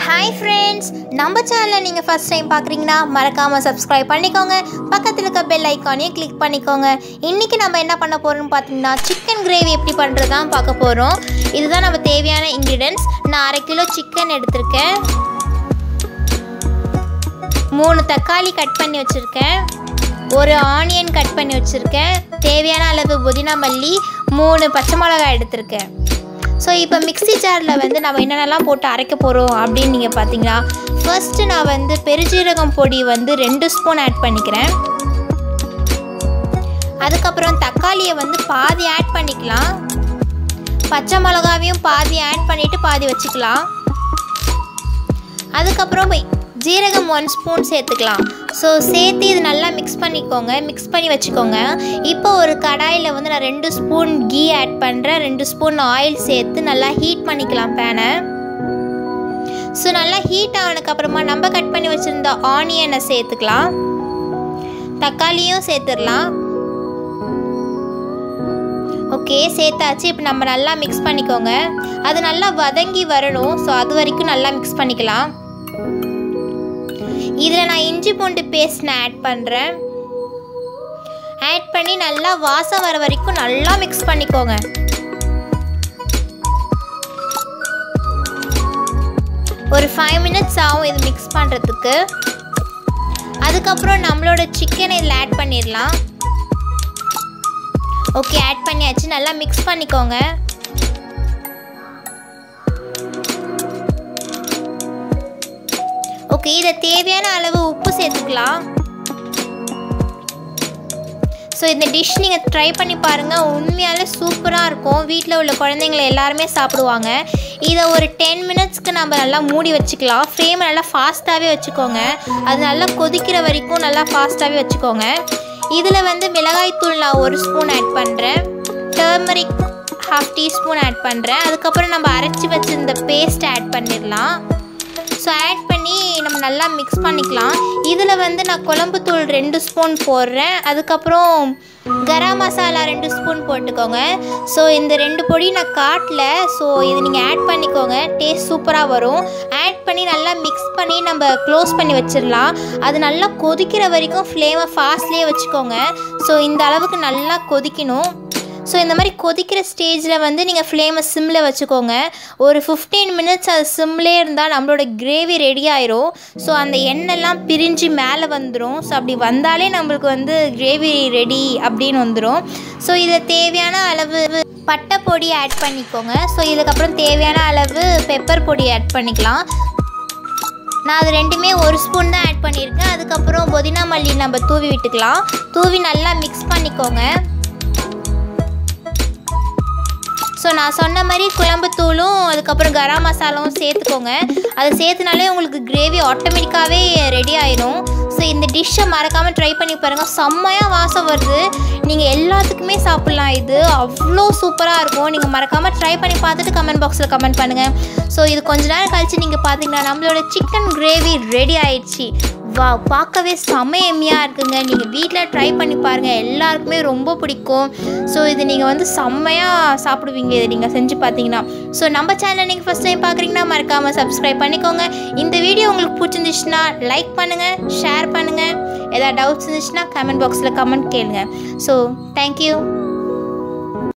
hi friends நம்ம சேனலை நீங்கள் ஃபஸ்ட் டைம் பார்க்குறீங்கன்னா மறக்காமல் சப்ஸ்கிரைப் பண்ணிக்கோங்க பக்கத்தில் இருக்க பெல் ஐக்கானையும் கிளிக் பண்ணிக்கோங்க இன்றைக்கி நம்ம என்ன பண்ண போகிறோம்னு பார்த்தீங்கன்னா சிக்கன் கிரேவி எப்படி பண்ணுறது தான் பார்க்க போகிறோம் இதுதான் நம்ம தேவையான இன்க்ரீடியன்ஸ் நான் அரை கிலோ சிக்கன் எடுத்திருக்கேன் மூணு தக்காளி கட் பண்ணி வச்சுருக்கேன் ஒரு ஆனியன் கட் பண்ணி வச்சுருக்கேன் தேவையான அளவு புதினா மல்லி மூணு பச்சை மிளகாய் எடுத்திருக்கேன் ஸோ இப்போ மிக்ஸி ஜாரில் வந்து நம்ம என்னென்னலாம் போட்டு அரைக்க போகிறோம் அப்படின்னு நீங்கள் பார்த்தீங்கன்னா ஃபர்ஸ்ட்டு நான் வந்து பெருஜீரகம் பொடி வந்து ரெண்டு ஸ்பூன் ஆட் பண்ணிக்கிறேன் அதுக்கப்புறம் தக்காளியை வந்து பாதி ஆட் பண்ணிக்கலாம் பச்சை மிளகாவையும் பாதி ஆட் பண்ணிவிட்டு பாதி வச்சுக்கலாம் அதுக்கப்புறம் ஜீரகம் ஒன் ஸ்பூன் சேர்த்துக்கலாம் ஸோ சேர்த்து இது நல்லா மிக்ஸ் பண்ணிக்கோங்க மிக்ஸ் பண்ணி வச்சுக்கோங்க இப்போ ஒரு கடாயில் வந்து நான் ரெண்டு ஸ்பூன் கீ ஆட் பண்ணுறேன் ரெண்டு ஸ்பூன் ஆயில் சேர்த்து நல்லா ஹீட் பண்ணிக்கலாம் பேனை ஸோ நல்லா ஹீட் ஆனதுக்கப்புறமா நம்ம கட் பண்ணி வச்சுருந்த ஆனியனை சேர்த்துக்கலாம் தக்காளியும் சேர்த்துடலாம் ஓகே சேர்த்தாச்சு இப்போ நம்ம நல்லா மிக்ஸ் பண்ணிக்கோங்க அது நல்லா வதங்கி வரணும் ஸோ அது வரைக்கும் நல்லா மிக்ஸ் பண்ணிக்கலாம் இதில் நான் இஞ்சி பூண்டு பேஸ்ட் நான் ஆட் பண்ணுறேன் ஆட் பண்ணி நல்லா வாசம் வர வரைக்கும் நல்லா மிக்ஸ் பண்ணிக்கோங்க ஒரு ஃபைவ் மினிட்ஸ் ஆகும் இது மிக்ஸ் பண்ணுறதுக்கு அதுக்கப்புறம் நம்மளோட சிக்கனை இதில் ஆட் பண்ணிடலாம் ஓகே ஆட் பண்ணியாச்சு நல்லா மிக்ஸ் பண்ணிக்கோங்க ஓகே இதில் தேவையான அளவு உப்பு சேர்த்துக்கலாம் ஸோ இந்த டிஷ் நீங்கள் ட்ரை பண்ணி பாருங்கள் உண்மையாலே சூப்பராக இருக்கும் வீட்டில் உள்ள குழந்தைங்கள எல்லாருமே சாப்பிடுவாங்க இதை ஒரு டென் மினிட்ஸ்க்கு நம்ம நல்லா மூடி வச்சுக்கலாம் ஃப்ளேமை நல்லா ஃபாஸ்ட்டாகவே வச்சுக்கோங்க அது நல்லா கொதிக்கிற வரைக்கும் நல்லா ஃபாஸ்ட்டாகவே வச்சுக்கோங்க இதில் வந்து மிளகாய்த்தூள் நான் ஒரு ஸ்பூன் ஆட் பண்ணுறேன் டர்மரிக் ஹாஃப் டீஸ்பூன் ஆட் பண்ணுறேன் அதுக்கப்புறம் நம்ம அரைச்சி வச்சுருந்த பேஸ்ட் ஆட் பண்ணிடலாம் ஸோ ஆட் பண்ணி நம்ம நல்லா மிக்ஸ் பண்ணிக்கலாம் இதில் வந்து நான் குழம்பு தூள் ரெண்டு ஸ்பூன் போடுறேன் அதுக்கப்புறம் கரம் மசாலா ரெண்டு ஸ்பூன் போட்டுக்கோங்க ஸோ இந்த ரெண்டு பொடி நான் காட்டல ஸோ இது நீங்கள் ஆட் பண்ணிக்கோங்க டேஸ்ட் சூப்பராக வரும் ஆட் பண்ணி நல்லா மிக்ஸ் பண்ணி நம்ம க்ளோஸ் பண்ணி வச்சிடலாம் அது நல்லா கொதிக்கிற வரைக்கும் ஃப்ளேமை ஃபாஸ்ட்லேயே வச்சுக்கோங்க ஸோ இந்த அளவுக்கு நல்லா கொதிக்கணும் ஸோ இந்த மாதிரி கொதிக்கிற ஸ்டேஜில் வந்து நீங்கள் ஃப்ளேமை சிம்மில் வச்சுக்கோங்க ஒரு ஃபிஃப்டீன் மினிட்ஸ் அது சிம்லே இருந்தால் நம்மளோட கிரேவி ரெடி ஆயிரும் ஸோ அந்த எண்ணெய்லாம் பிரிஞ்சு மேலே வந்துடும் ஸோ அப்படி வந்தாலே நம்மளுக்கு வந்து கிரேவி ரெடி அப்படின்னு வந்துடும் ஸோ இதில் தேவையான அளவு பட்டை பொடி ஆட் பண்ணிக்கோங்க ஸோ இதுக்கப்புறம் தேவையான அளவு பெப்பர் பொடி ஆட் பண்ணிக்கலாம் நான் அது ரெண்டுமே ஒரு ஸ்பூன் தான் ஆட் பண்ணியிருக்கேன் அதுக்கப்புறம் புதினா மல்லி நம்ம தூவி விட்டுக்கலாம் தூவி நல்லா மிக்ஸ் பண்ணிக்கோங்க ஸோ நான் சொன்ன மாதிரி குழம்பு தூளும் அதுக்கப்புறம் கரம் மசாலாவும் சேர்த்துக்கோங்க அதை சேர்த்துனாலே உங்களுக்கு கிரேவி ஆட்டோமேட்டிக்காகவே ரெடி ஆயிடும் ஸோ இந்த டிஷ்ஷை மறக்காமல் ட்ரை பண்ணி பாருங்கள் செம்மையாக வாசம் வருது நீங்கள் எல்லாத்துக்குமே சாப்பிட்லாம் இது அவ்வளோ சூப்பராக இருக்கும் நீங்கள் மறக்காமல் ட்ரை பண்ணி பார்த்துட்டு கமெண்ட் பாக்ஸில் கமெண்ட் பண்ணுங்கள் ஸோ இது கொஞ்ச நேரம் கழித்து நீங்கள் பார்த்தீங்கன்னா நம்மளோட சிக்கன் கிரேவி ரெடி ஆயிடுச்சு வா பார்க்கவே செம்ம எம்மியாக இருக்குங்க நீங்கள் வீட்டில் ட்ரை பண்ணி பாருங்கள் எல்லாருக்குமே ரொம்ப பிடிக்கும் ஸோ இது நீங்கள் வந்து செம்மையாக சாப்பிடுவீங்க இதை நீங்கள் செஞ்சு பார்த்தீங்கன்னா ஸோ நம்ம சேனலை நீங்கள் ஃபஸ்ட் டைம் பார்க்குறீங்கன்னா மறக்காமல் சப்ஸ்கிரைப் பண்ணிக்கோங்க இந்த வீடியோ உங்களுக்கு பிடிச்சிருந்துச்சுன்னா லைக் பண்ணுங்கள் ஷேர் பண்ணுங்கள் ஏதாவது டவுட்ஸ் இருந்துச்சுன்னா கமெண்ட் பாக்ஸில் கமெண்ட் கேளுங்க ஸோ தேங்க்யூ